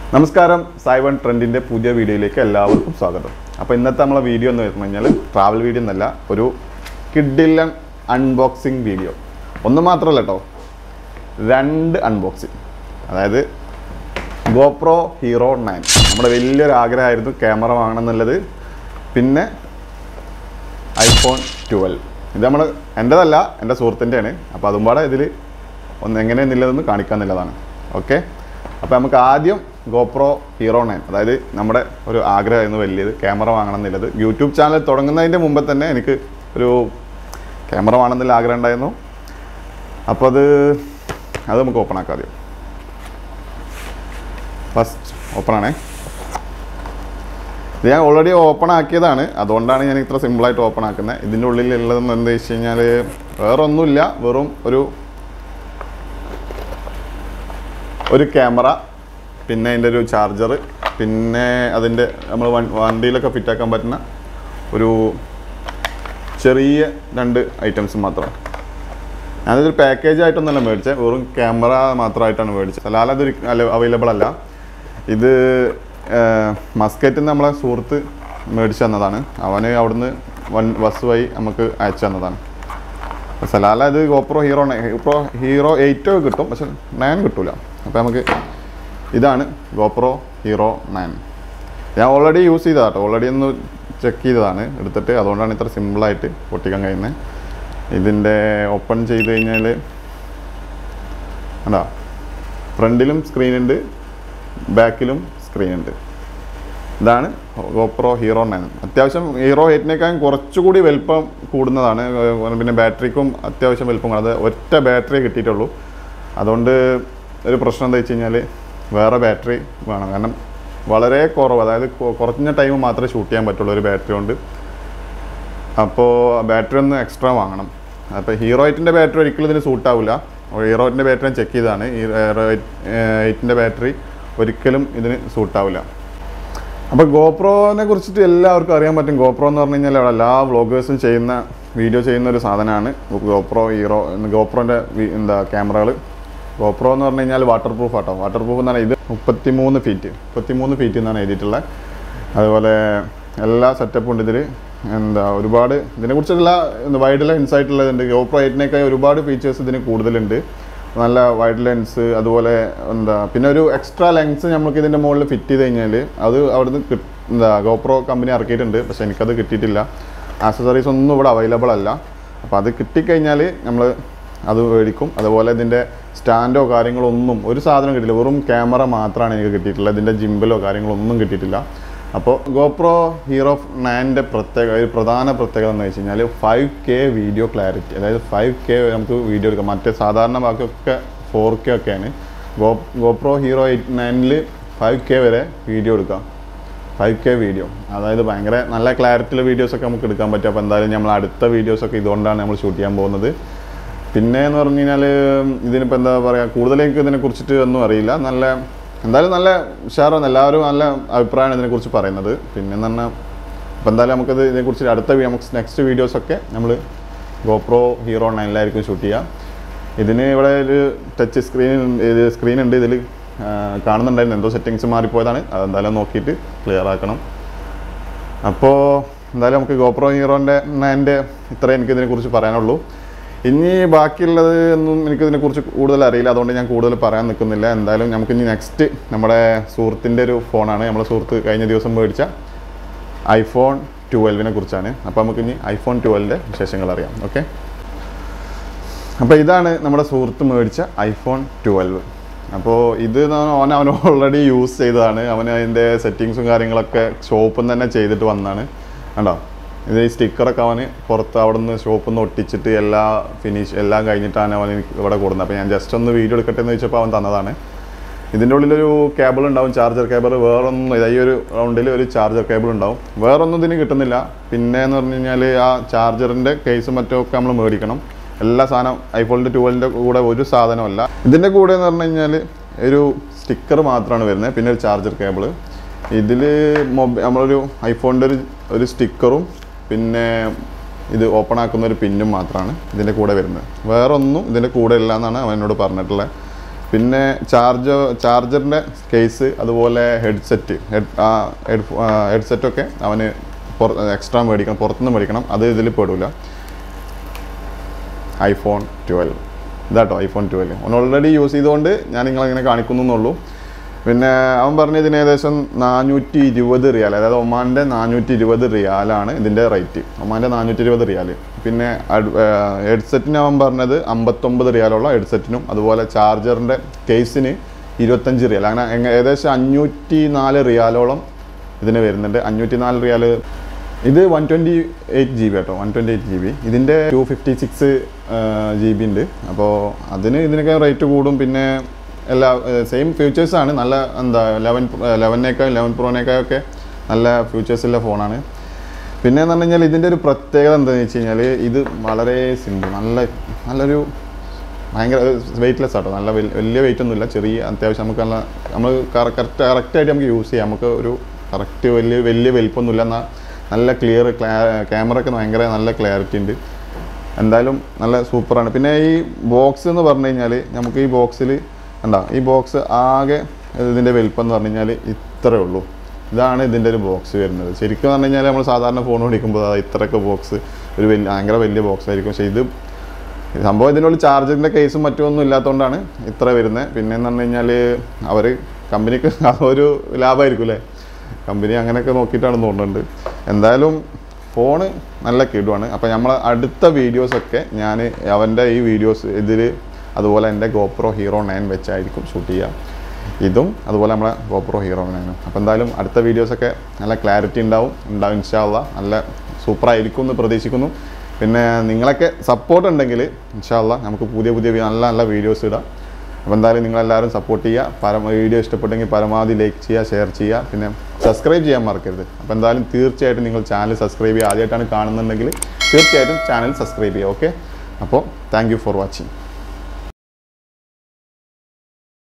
നമസ്കാരം സൈവൺ ട്രെൻഡിൻ്റെ പുതിയ വീഡിയോയിലേക്ക് എല്ലാവർക്കും സ്വാഗതം അപ്പോൾ ഇന്നത്തെ നമ്മളെ വീഡിയോ എന്ന് പറഞ്ഞു കഴിഞ്ഞാൽ ട്രാവൽ വീഡിയോ എന്നല്ല ഒരു കിഡിലൻ അൺബോക്സിങ് വീഡിയോ ഒന്ന് മാത്രമല്ല കേട്ടോ രണ്ട് അൺബോക്സിങ് അതായത് ഗോപ്രോ ഹീറോ നയൻ നമ്മുടെ വലിയൊരു ആഗ്രഹമായിരുന്നു ക്യാമറ വാങ്ങണം എന്നുള്ളത് പിന്നെ ഐഫോൺ ട്വൽവ് ഇത് നമ്മൾ എൻ്റെതല്ല എൻ്റെ സുഹൃത്തിൻ്റെയാണ് അപ്പോൾ അതും പാടെ ഇതിൽ ഒന്ന് എങ്ങനെയെന്നുള്ളതെന്ന് കാണിക്കാന്നുള്ളതാണ് ഓക്കെ അപ്പോൾ നമുക്ക് ആദ്യം ഗോപ്രോ ഹീറോ നയൻ അതായത് നമ്മുടെ ഒരു ആഗ്രഹമായിരുന്നു വലിയത് ക്യാമറ വാങ്ങണം എന്നുള്ളത് യൂട്യൂബ് ചാനൽ തുടങ്ങുന്നതിൻ്റെ മുമ്പ് തന്നെ എനിക്ക് ഒരു ക്യാമറ വേണമെന്നുള്ള ആഗ്രഹം ഉണ്ടായിരുന്നു അപ്പോൾ അത് അത് നമുക്ക് ഓപ്പൺ ആക്കാം ആദ്യം ഫസ്റ്റ് ഓപ്പൺ ആണേ ഇത് ഞാൻ ഓൾറെഡി ഓപ്പൺ ആക്കിയതാണ് അതുകൊണ്ടാണ് ഞാൻ ഇത്ര സിമ്പിളായിട്ട് ഓപ്പൺ ആക്കുന്നത് ഇതിൻ്റെ ഉള്ളിലുള്ളതെന്ന് എന്താ വെച്ച് കഴിഞ്ഞാൽ വേറെ ഒന്നുമില്ല വെറും ഒരു ഒരു ക്യാമറ പിന്നെ അതിൻ്റെ ഒരു ചാർജർ പിന്നെ അതിൻ്റെ നമ്മൾ വണ്ടിയിലൊക്കെ ഫിറ്റാക്കാൻ പറ്റുന്ന ഒരു ചെറിയ രണ്ട് ഐറ്റംസ് മാത്രം ഞാനിതൊരു പാക്കേജ് ആയിട്ടൊന്നുമല്ല മേടിച്ചത് വെറും ക്യാമറ മാത്രമായിട്ടാണ് മേടിച്ചത് അല്ലാതെ അതൊരു അവൈലബിൾ അല്ല ഇത് മസ്കറ്റിൽ നിന്ന് നമ്മളെ സുഹൃത്ത് മേടിച്ചു തന്നതാണ് അവന് അവിടുന്ന് വൺ ബസ് വഴി നമുക്ക് അയച്ചു തന്നതാണ് സലാല ഇത് ഗോപ്രോ ഹീറോ ഗോപ്രോ ഹീറോ എയ്റ്റോ കിട്ടും പക്ഷെ നയൻ കിട്ടൂല അപ്പോൾ നമുക്ക് ഇതാണ് ഗോപ്രോ ഹീറോ നയൻ ഞാൻ ഓൾറെഡി യൂസ് ചെയ്തതാണ് കേട്ടോ ഓൾറെഡി ഒന്ന് ചെക്ക് ചെയ്തതാണ് എടുത്തിട്ട് അതുകൊണ്ടാണ് ഇത്ര സിമ്പിളായിട്ട് പൊട്ടിക്കാൻ കഴിയുന്നത് ഇതിൻ്റെ ഓപ്പൺ ചെയ്ത് കഴിഞ്ഞാൽ കണ്ടോ ഫ്രണ്ടിലും സ്ക്രീൻ ഉണ്ട് ബാക്കിലും സ്ക്രീൻ ഉണ്ട് ഇതാണ് ഗോപ്രോ ഹീറോ നയൻ അത്യാവശ്യം ഹീറോ എയ്റ്റിനേക്കാളും കുറച്ചുകൂടി വലുപ്പം കൂടുന്നതാണ് ഏർ പിന്നെ ബാറ്ററിക്കും അത്യാവശ്യം വലുപ്പം അത് ഒറ്റ ബാറ്ററി കിട്ടിയിട്ടുള്ളൂ അതുകൊണ്ട് ഒരു പ്രശ്നം എന്താ വെച്ച് കഴിഞ്ഞാൽ വേറെ ബാറ്ററി വേണം കാരണം വളരെ കുറവ് അതായത് കൊ- കുറഞ്ഞ ടൈം മാത്രമേ ഷൂട്ട് ചെയ്യാൻ പറ്റുള്ളൂ ഒരു ബാറ്ററി കൊണ്ട് അപ്പോൾ ബാറ്ററി ഒന്ന് എക്സ്ട്രാ വാങ്ങണം അപ്പോൾ ഹീറോ എയ്റ്റിൻ്റെ ബാറ്ററി ഒരിക്കലും ഇതിന് സൂട്ടാവില്ല ഹീറോ എയ്റ്റിൻ്റെ ബാറ്ററി ഞാൻ ചെക്ക് ചെയ്തതാണ് ഈ ഹീറോ എയ്റ്റിൻ്റെ ബാറ്ററി ഒരിക്കലും ഇതിന് സൂട്ടാവില്ല അപ്പോൾ ഗോപ്രോനെ കുറിച്ചിട്ട് എല്ലാവർക്കും അറിയാൻ പറ്റും ഗോപ്രോ എന്ന് പറഞ്ഞു കഴിഞ്ഞാൽ അവിടെ എല്ലാ വ്ളോഗേഴ്സും ചെയ്യുന്ന വീഡിയോ ചെയ്യുന്ന ഒരു സാധനമാണ് ഗോപ്രോ ഹീറോ ഗോപ്രോൻ്റെ എന്താ ക്യാമറകൾ ഗോപ്രോ എന്ന് പറഞ്ഞു കഴിഞ്ഞാൽ വാട്ടർ പ്രൂഫ് ആട്ടോ വാട്ടർ പ്രൂഫ് എന്ന് പറഞ്ഞാൽ ഇത് മുപ്പത്തിമൂന്ന് ഫീറ്റ് മുപ്പത്തിമൂന്ന് ഫീറ്റ് എന്നാണ് എഴുതിയിട്ടുള്ളത് അതുപോലെ എല്ലാ സെറ്റപ്പും ഉണ്ട് ഇതിൽ എന്താ ഒരുപാട് ഇതിനെക്കുറിച്ചുള്ള വൈഡ് ലെൻസ് ആയിട്ടുള്ളതുണ്ട് ഗോപ്രോ എയ്റ്റിനേക്കാൾ ഒരുപാട് ഫീച്ചേഴ്സ് ഇതിന് കൂടുതലുണ്ട് നല്ല വൈഡ് ലെൻസ് അതുപോലെ എന്താ പിന്നെ ഒരു എക്സ്ട്രാ ലെൻസ് നമുക്ക് ഇതിൻ്റെ മുകളിൽ ഫിറ്റ് ചെയ്ത് കഴിഞ്ഞാൽ അത് അവിടുന്ന് കിട്ട് എന്താ ഗോപ്രോ കമ്പനി ഇറക്കിയിട്ടുണ്ട് പക്ഷെ എനിക്കത് കിട്ടിയിട്ടില്ല ആക്സസറീസ് ഒന്നും ഇവിടെ അവൈലബിൾ അല്ല അപ്പോൾ അത് കിട്ടിക്കഴിഞ്ഞാൽ നമ്മൾ അത് മേടിക്കും അതുപോലെ ഇതിൻ്റെ സ്റ്റാൻഡോ കാര്യങ്ങളോ ഒന്നും ഒരു സാധനം കിട്ടിയില്ല വെറും ക്യാമറ മാത്രമാണ് എനിക്ക് കിട്ടിയിട്ടുള്ളത് ഇതിൻ്റെ ജിമ്പിലോ കാര്യങ്ങളോ ഒന്നും കിട്ടിയിട്ടില്ല അപ്പോൾ ഗോപ്രോ ഹീറോ നയൻ്റെ പ്രത്യേക ഒരു പ്രധാന പ്രത്യേകത എന്ന് വെച്ച് കഴിഞ്ഞാൽ ഫൈവ് കെ വീഡിയോ ക്ലാരിറ്റി അതായത് ഫൈവ് കെ നമുക്ക് വീഡിയോ എടുക്കാം മറ്റേ സാധാരണ ബാക്കിയൊക്കെ ഫോർ കെ ഒക്കെയാണ് ഗോ ഗോപ്രോ ഹീറോ എയ്റ്റ് നയനിൽ ഫൈവ് കെ വരെ വീഡിയോ എടുക്കാം ഫൈവ് കെ വീഡിയോ അതായത് ഭയങ്കര നല്ല ക്ലാരിറ്റിയുള്ള വീഡിയോസൊക്കെ നമുക്ക് എടുക്കാൻ പറ്റും അപ്പോൾ എന്തായാലും നമ്മൾ അടുത്ത വീഡിയോസൊക്കെ ഇതുകൊണ്ടാണ് നമ്മൾ ഷൂട്ട് ചെയ്യാൻ പോകുന്നത് പിന്നെ എന്ന് പറഞ്ഞു കഴിഞ്ഞാൽ ഇതിനിപ്പോൾ എന്താ പറയുക കൂടുതൽ എനിക്ക് ഇതിനെ കുറിച്ചിട്ട് ഒന്നും അറിയില്ല നല്ല എന്തായാലും നല്ല ഉഷാറാണ് എല്ലാവരും നല്ല അഭിപ്രായമാണ് ഇതിനെക്കുറിച്ച് പറയുന്നത് പിന്നെ എന്ന് പറഞ്ഞാൽ അപ്പോൾ എന്തായാലും നമുക്കത് ഇതിനെക്കുറിച്ച് അടുത്ത വീ- നമുക്ക് നെക്സ്റ്റ് വീഡിയോസൊക്കെ നമ്മൾ ഗോപ്രോ ഹീറോ നയനിലായിരിക്കും ഷൂട്ട് ചെയ്യുക ഇതിന് ഇവിടെ ഒരു ടച്ച് സ്ക്രീൻ ഇത് സ്ക്രീൻ ഉണ്ട് ഇതിൽ കാണുന്നുണ്ടായിരുന്നു എന്തോ സെറ്റിങ്സ് മാറിപ്പോയതാണ് അതെന്തായാലും നോക്കിയിട്ട് ക്ലിയർ ആക്കണം അപ്പോൾ എന്തായാലും നമുക്ക് ഗോപ്രോ ഹീറോൻ്റെ നയൻ്റെ ഇത്രേ എനിക്ക് ഇതിനെക്കുറിച്ച് പറയാനുള്ളൂ ഇനി ബാക്കിയുള്ളത് ഒന്നും എനിക്കിതിനെക്കുറിച്ച് കൂടുതൽ അറിയില്ല അതുകൊണ്ട് ഞാൻ കൂടുതൽ പറയാൻ നിൽക്കുന്നില്ല എന്തായാലും നമുക്ക് ഇനി നെക്സ്റ്റ് നമ്മുടെ സുഹൃത്തിൻ്റെ ഒരു ഫോണാണ് നമ്മുടെ സുഹൃത്ത് കഴിഞ്ഞ ദിവസം മേടിച്ച ഐഫോൺ ട്വൽവിനെ കുറിച്ചാണ് അപ്പോൾ നമുക്ക് ഇനി ഐഫോൺ ട്വൽവിൻ്റെ വിശേഷങ്ങൾ അറിയാം ഓക്കെ അപ്പോൾ ഇതാണ് നമ്മുടെ സുഹൃത്ത് മേടിച്ച ഐഫോൺ ട്വൽവ് അപ്പോൾ ഇത് ന- അവൻ അവൻ ഓൾറെഡി യൂസ് ചെയ്തതാണ് അവൻ അതിൻ്റെ സെറ്റിങ്സും കാര്യങ്ങളൊക്കെ ഷോപ്പിൽ നിന്ന് തന്നെ ചെയ്തിട്ട് വന്നതാണ് കണ്ടോ ഇത് ഈ സ്റ്റിക്കറൊക്കെ അവന് പുറത്ത് അവിടെ നിന്ന് ഷോപ്പിൽ നിന്ന് ഒട്ടിച്ചിട്ട് എല്ലാ ഫിനിഷ് എല്ലാം കഴിഞ്ഞിട്ടാണ് അവൻ എനിക്ക് ഇവിടെ കൊടുക്കുന്നത് അപ്പോൾ ഞാൻ ജസ്റ്റ് ഒന്ന് വീഡിയോ എടുക്കട്ടെ എന്ന് വെച്ചപ്പോൾ അവൻ തന്നതാണ് ഇതിൻ്റെ ഉള്ളിലൊരു കേബിൾ ഉണ്ടാവും ചാർജർ കേബിൾ വേറൊന്നും ഇതാ ഈ ഒരു റൗണ്ടിൽ ഒരു ചാർജർ കേബിൾ ഉണ്ടാവും വേറൊന്നും ഇതിന് കിട്ടുന്നില്ല പിന്നെ എന്ന് പറഞ്ഞു കഴിഞ്ഞാൽ ആ ചാർജറിൻ്റെ കേസും മറ്റും ഒക്കെ നമ്മൾ മേടിക്കണം എല്ലാ സാധനം ഐഫോണിൻ്റെ ട്വൽവിൻ്റെ കൂടെ ഒരു സാധനമല്ല ഇതിൻ്റെ കൂടെ എന്ന് പറഞ്ഞു കഴിഞ്ഞാൽ ഒരു സ്റ്റിക്കർ മാത്രമാണ് വരുന്നത് പിന്നെ ഒരു ചാർജർ കേബിൾ ഇതിൽ മൊബൈൽ നമ്മളൊരു ഐഫോണിൻ്റെ ഒരു ഒരു സ്റ്റിക്കറും പിന്നെ ഇത് ഓപ്പൺ ആക്കുന്ന ഒരു പിന്നും മാത്രമാണ് ഇതിൻ്റെ കൂടെ വരുന്നത് വേറെ ഒന്നും ഇതിൻ്റെ കൂടെ ഇല്ല എന്നാണ് അവൻ എന്നോട് പറഞ്ഞിട്ടുള്ളത് പിന്നെ ചാർജർ ചാർജറിൻ്റെ കേസ് അതുപോലെ ഹെഡ്സെറ്റ് ഹെഡ് ഹെഡ് ഹെഡ്സെറ്റൊക്കെ അവന് എക്സ്ട്രാ മേടിക്കണം പുറത്തുനിന്ന് മേടിക്കണം അത് ഇതിൽ പെടില്ല ഐഫോൺ ട്വൽവ് ഇതാട്ടോ ഐഫോൺ ട്വൽവ് അവൻ ഓൾറെഡി യൂസ് ചെയ്തുകൊണ്ട് ഞാൻ നിങ്ങളങ്ങനെ കാണിക്കുന്നു എന്നുള്ളൂ പിന്നെ അവൻ പറഞ്ഞ ഇതിന് ഏകദേശം നാനൂറ്റി ഇരുപത് റിയാൽ അതായത് ഒമാൻ്റെ നാനൂറ്റി ഇരുപത് റിയാലാണ് ഇതിൻ്റെ റേറ്റ് ഒമാൻ്റെ നാനൂറ്റി ഇരുപത് റിയാൽ പിന്നെ ഹെഡ്സെറ്റിന് അവൻ പറഞ്ഞത് അമ്പത്തൊമ്പത് റിയാലുള്ള ഹെഡ്സെറ്റിനും അതുപോലെ ചാർജറിൻ്റെ കേസിന് ഇരുപത്തഞ്ച് റിയാൽ അങ്ങനെ എങ്ങ- ഏകദേശം അഞ്ഞൂറ്റി നാല് റിയാലോളം ഇതിന് വരുന്നുണ്ട് അഞ്ഞൂറ്റി നാല് റിയാൽ ഇത് one twenty eight G B കേട്ടോ one twenty eight G B ഇതിൻ്റെ two fifty six G B ഉണ്ട് അപ്പോൾ അതിന് ഇതിനൊക്കെ റേറ്റ് കൂടും പിന്നെ എല്ലാ സെയിം ഫീച്ചേഴ്സാണ് നല്ല എന്താ ലെവൻ ലെവനേക്കാൾ ലെവൻ പ്രോനേക്കാളൊക്കെ നല്ല ഫീച്ചേഴ്സുള്ള ഫോണാണ് പിന്നെ എന്ന് പറഞ്ഞു കഴിഞ്ഞാൽ ഇതിൻ്റെ ഒരു പ്രത്യേകത എന്താണെന്ന് വെച്ച് കഴിഞ്ഞാൽ ഇത് വളരെ സിമ്പിൾ നല്ല നല്ലൊരു ഭയങ്കര വെയിറ്റ്ലെസ് ആട്ടോ നല്ല വലി- വലിയ വെയിറ്റ് ഒന്നുമില്ല ചെറിയ അത്യാവശ്യം നമുക്ക് നല്ല നമ്മൾ കറക്റ്റ് കറക്റ്റായിട്ട് നമുക്ക് യൂസ് ചെയ്യാം നമുക്ക് ഒരു കറക്റ്റ് വലിയ വലിയ വലിപ്പമൊന്നുമില്ല എന്നാൽ നല്ല ക്ലിയർ ക്യാമറ ഒക്കെ ഭയങ്കര നല്ല ക്ലാരിറ്റി ഉണ്ട് എന്തായാലും നല്ല സൂപ്പറാണ് പിന്നെ ഈ ബോക്സ് എന്ന് പറഞ്ഞു കഴിഞ്ഞാൽ നമുക്ക് ഈ ബോക്സിൽ എന്താ ഈ ബോക്സ് ആകെ ഇതിൻ്റെ വലിപ്പം എന്ന് പറഞ്ഞു കഴിഞ്ഞാൽ ഇത്രയേ ഉള്ളൂ ഇതാണ് ഇതിൻ്റെ ഒരു ബോക്സ് വരുന്നത് ശരിക്കും പറഞ്ഞു കഴിഞ്ഞാൽ നമ്മൾ സാധാരണ ഫോൺ വിളിക്കുമ്പോൾ അതാ ഇത്രയൊക്കെ ബോക്സ് ഒരു വലിയ ഭയങ്കര വലിയ ബോക്സ് ആയിരിക്കും പക്ഷേ ഇത് സംഭവം ഇതിനുള്ളിൽ ചാർജറിൻ്റെ കേസും മറ്റൊന്നും ഇല്ലാത്തതുകൊണ്ടാണ് ഇത്ര വരുന്നത് പിന്നെ എന്ന് പറഞ്ഞു കഴിഞ്ഞാൽ അവർ കമ്പനിക്ക് അതൊരു ലാഭമായിരിക്കും അല്ലേ കമ്പനി അങ്ങനെയൊക്കെ നോക്കിയിട്ടാണ് തോന്നുന്നുണ്ട് എന്തായാലും ഫോണ് നല്ല കിടുവാണ് അപ്പോൾ നമ്മൾ അടുത്ത വീഡിയോസൊക്കെ ഞാൻ അവൻ്റെ ഈ വീഡിയോസ് ഇതിൽ അതുപോലെ എൻ്റെ ഗോപ്രോ ഹീറോ നയൻ വെച്ചായിരിക്കും ഷൂട്ട് ചെയ്യുക ഇതും അതുപോലെ നമ്മളെ ഗോപ്രോ ഹീറോ നയനും അപ്പോൾ എന്തായാലും അടുത്ത വീഡിയോസൊക്കെ നല്ല ക്ലാരിറ്റി ഉണ്ടാവും ഉണ്ടാവും ഇൻഷാല്ല നല്ല സൂപ്പറായിരിക്കും എന്ന് പ്രതീക്ഷിക്കുന്നു പിന്നെ നിങ്ങളൊക്കെ സപ്പോർട്ട് ഉണ്ടെങ്കിൽ ഇൻഷാല്ല നമുക്ക് പുതിയ പുതിയ വി- നല്ല നല്ല വീഡിയോസ് ഇടാം അപ്പോൾ എന്തായാലും നിങ്ങളെല്ലാവരും സപ്പോർട്ട് ചെയ്യുക പരമ വീഡിയോ ഇഷ്ടപ്പെട്ടെങ്കിൽ പരമാവധി ലൈക്ക് ചെയ്യുക ഷെയർ ചെയ്യുക പിന്നെ സബ്സ്ക്രൈബ് ചെയ്യാൻ മറക്കരുത് അപ്പോൾ എന്തായാലും തീർച്ചയായിട്ടും നിങ്ങൾ ചാനൽ സബ്സ്ക്രൈബ് ചെയ്യുക ആദ്യമായിട്ടാണ് കാണുന്നുണ്ടെങ്കിൽ തീർച്ചയായിട്ടും ചാനൽ സബ്സ്ക്രൈബ് ചെയ്യുക ഓക്കെ അപ്പോൾ താങ്ക് യു ഫോർ വാച്ചിങ്